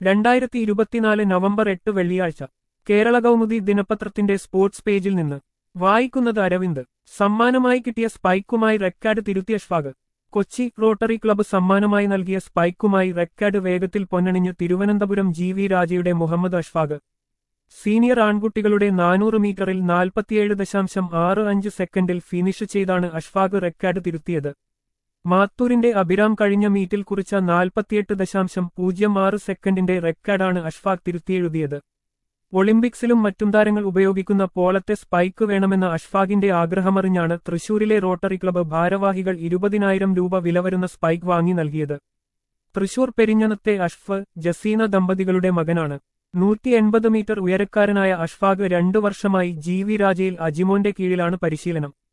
രണ്ടായിരത്തി ഇരുപത്തിനാല് നവംബർ എട്ട് വെള്ളിയാഴ്ച കേരള കൗമുദി ദിനപത്രത്തിന്റെ സ്പോർട്സ് പേജിൽ നിന്ന് വായിക്കുന്നത് അരവിന്ദ് സമ്മാനമായി കിട്ടിയ സ്പൈക്കുമായി റെക്കാർഡ് തിരുത്തിയ അഷ്ഫാഗ് കൊച്ചി റോട്ടറി ക്ലബ്ബ് സമ്മാനമായി നൽകിയ സ്പൈക്കുമായി റെക്കാർഡ് വേഗത്തിൽ പൊന്നണിഞ്ഞ് തിരുവനന്തപുരം ജി വി രാജയുടെ മുഹമ്മദ് അഷ്ഫാഗ് സീനിയർ ആൺകുട്ടികളുടെ നാനൂറ് മീറ്ററിൽ നാൽപ്പത്തിയേഴ് ദശാംശം ആറ് അഞ്ച് സെക്കൻഡിൽ ഫിനിഷ് ചെയ്താണ് അഷ്ഫാഗ് റെക്കാർഡ് തിരുത്തിയത് മാത്തൂരിന്റെ അഭിരാം കഴിഞ്ഞ മീറ്റിൽ കുറിച്ച നാൽപ്പത്തിയെട്ട് ദശാംശം പൂജ്യം ആറ് സെക്കൻഡിന്റെ റെക്കാർഡാണ് അഷ്ഫാഖ് തിരുത്തിയെഴുതിയത് ഒളിമ്പിക്സിലും മറ്റും താരങ്ങൾ ഉപയോഗിക്കുന്ന പോളത്തെ സ്പൈക്ക് വേണമെന്ന അഷ്ഫാഖിന്റെ ആഗ്രഹമറിഞ്ഞാണ് തൃശൂരിലെ റോട്ടറി ക്ലബ്ബ് ഭാരവാഹികൾ ഇരുപതിനായിരം രൂപ വില വരുന്ന സ്പൈക്ക് വാങ്ങി നൽകിയത് തൃശൂർ പെരിഞ്ഞനത്തെ അഷ്ഫ് ജസീന ദമ്പതികളുടെ മകനാണ് നൂറ്റി എൺപത് മീറ്റർ ഉയരക്കാരനായ അഷ്ഫാഖ് രണ്ടു വർഷമായി ജി വി രാജയിൽ അജിമോന്റെ കീഴിലാണ് പരിശീലനം